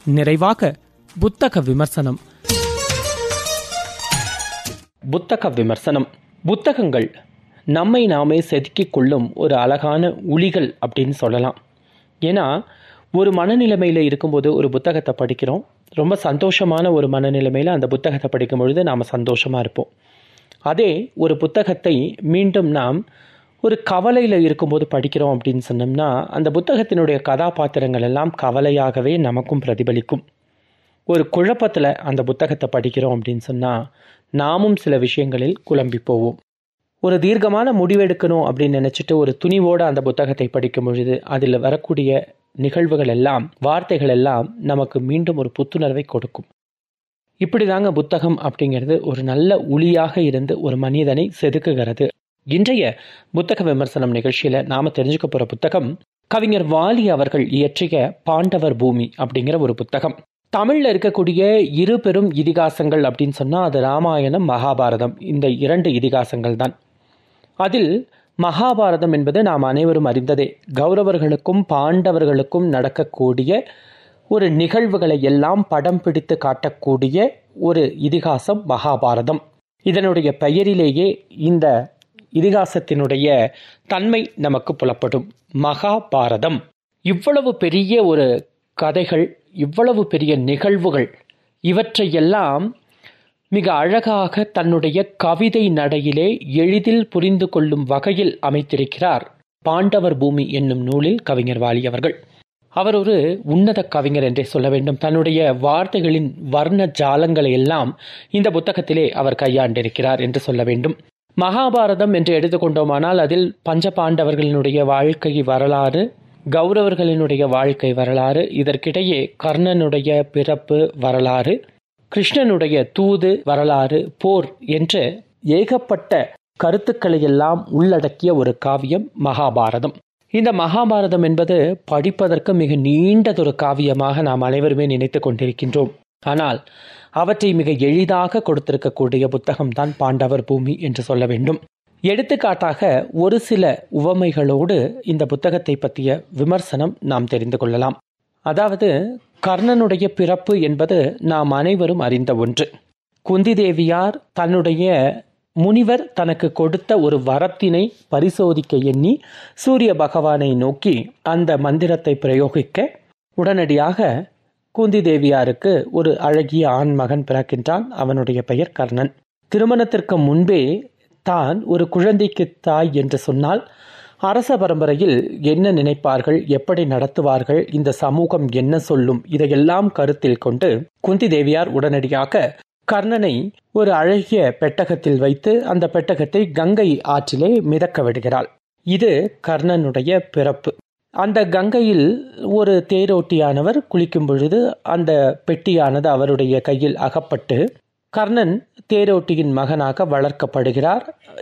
நிறைவாக புத்தக விமர்சனம் புத்தக விமர்சனம் புத்தகங்கள் நம்மை நாமே செதுக்கிக் கொள்ளும் ஒரு அழகான உளிகள் அப்படின்னு சொல்லலாம் ஏன்னா ஒரு மனநிலைமையில் இருக்கும்போது ஒரு புத்தகத்தை படிக்கிறோம் ரொம்ப சந்தோஷமான ஒரு மனநிலைமையில் அந்த புத்தகத்தை படிக்கும் பொழுது நாம் சந்தோஷமாக இருப்போம் அதே ஒரு புத்தகத்தை மீண்டும் நாம் ஒரு கவலையில் இருக்கும்போது படிக்கிறோம் அப்படின்னு சொன்னோம்னா அந்த புத்தகத்தினுடைய கதாபாத்திரங்கள் எல்லாம் கவலையாகவே நமக்கும் பிரதிபலிக்கும் ஒரு குழப்பத்தில் அந்த புத்தகத்தை படிக்கிறோம் அப்படின்னு சொன்னால் நாமும் சில விஷயங்களில் குழம்பி போவோம் ஒரு தீர்க்கமான முடிவெடுக்கணும் அப்படின்னு நினச்சிட்டு ஒரு துணிவோடு அந்த புத்தகத்தை படிக்கும் பொழுது அதில் வரக்கூடிய நிகழ்வுகள் எல்லாம் வார்த்தைகள் எல்லாம் நமக்கு மீண்டும் ஒரு புத்துணர்வை கொடுக்கும் இப்படி தாங்க புத்தகம் அப்படிங்கிறது ஒரு நல்ல ஒளியாக இருந்து ஒரு மனிதனை செதுக்குகிறது இன்றைய புத்தக விமர்சனம் நிகழ்ச்சியில் நாம் தெரிஞ்சுக்க போகிற புத்தகம் கவிஞர் வாலி அவர்கள் இயற்றிய பாண்டவர் பூமி அப்படிங்கிற ஒரு புத்தகம் தமிழில் இருக்கக்கூடிய இரு பெரும் இதிகாசங்கள் அப்படின்னு சொன்னால் அது ராமாயணம் மகாபாரதம் இந்த இரண்டு இதிகாசங்கள் தான் அதில் மகாபாரதம் என்பது நாம் அனைவரும் அறிந்ததே கௌரவர்களுக்கும் பாண்டவர்களுக்கும் நடக்கக்கூடிய ஒரு நிகழ்வுகளை எல்லாம் படம் பிடித்து காட்டக்கூடிய ஒரு இதிகாசம் மகாபாரதம் இதனுடைய பெயரிலேயே இந்த இதிகாசத்தினுடைய தன்மை நமக்கு புலப்படும் மகாபாரதம் இவ்வளவு பெரிய ஒரு கதைகள் இவ்வளவு பெரிய நிகழ்வுகள் இவற்றையெல்லாம் மிக அழகாக தன்னுடைய கவிதை நடையிலே எளிதில் புரிந்து கொள்ளும் வகையில் அமைத்திருக்கிறார் பாண்டவர் பூமி என்னும் நூலில் கவிஞர் வாலி அவர்கள் அவர் ஒரு உன்னத கவிஞர் என்றே சொல்ல வேண்டும் தன்னுடைய வார்த்தைகளின் வர்ண ஜாலங்களை எல்லாம் இந்த புத்தகத்திலே அவர் கையாண்டிருக்கிறார் என்று சொல்ல வேண்டும் மகாபாரதம் என்று எடுத்துக்கொண்டோமானால் அதில் பஞ்ச பாண்டவர்களினுடைய வாழ்க்கை வரலாறு கௌரவர்களினுடைய வாழ்க்கை வரலாறு இதற்கிடையே கர்ணனுடைய பிறப்பு வரலாறு கிருஷ்ணனுடைய தூது வரலாறு போர் என்று ஏகப்பட்ட கருத்துக்களை எல்லாம் உள்ளடக்கிய ஒரு காவியம் மகாபாரதம் இந்த மகாபாரதம் என்பது படிப்பதற்கு மிக நீண்டதொரு காவியமாக நாம் அனைவருமே நினைத்து கொண்டிருக்கின்றோம் ஆனால் அவற்றை மிக எளிதாக கொடுத்திருக்கக்கூடிய புத்தகம்தான் பாண்டவர் பூமி என்று சொல்ல வேண்டும் எடுத்துக்காட்டாக ஒரு சில உவமைகளோடு இந்த புத்தகத்தை பற்றிய விமர்சனம் நாம் தெரிந்து கொள்ளலாம் அதாவது கர்ணனுடைய பிறப்பு என்பது நாம் அனைவரும் அறிந்த ஒன்று குந்தி தேவியார் தன்னுடைய முனிவர் தனக்கு கொடுத்த ஒரு வரத்தினை பரிசோதிக்க எண்ணி சூரிய பகவானை நோக்கி அந்த மந்திரத்தை பிரயோகிக்க உடனடியாக குந்தி தேவியாருக்கு ஒரு அழகிய ஆண் மகன் பிறக்கின்றான் அவனுடைய பெயர் கர்ணன் திருமணத்திற்கு முன்பே தான் ஒரு குழந்தைக்கு தாய் என்று சொன்னால் அரச பரம்பரையில் என்ன நினைப்பார்கள் எப்படி நடத்துவார்கள் இந்த சமூகம் என்ன சொல்லும் இதையெல்லாம் கருத்தில் கொண்டு குந்தி தேவியார் உடனடியாக கர்ணனை ஒரு அழகிய பெட்டகத்தில் வைத்து அந்த பெட்டகத்தை கங்கை ஆற்றிலே மிதக்க விடுகிறாள் இது கர்ணனுடைய பிறப்பு அந்த கங்கையில் ஒரு தேரோட்டியானவர் குளிக்கும் பொழுது அந்த பெட்டியானது அவருடைய கையில் அகப்பட்டு கர்ணன் தேரோட்டியின் மகனாக வளர்க்கப்படுகிறார்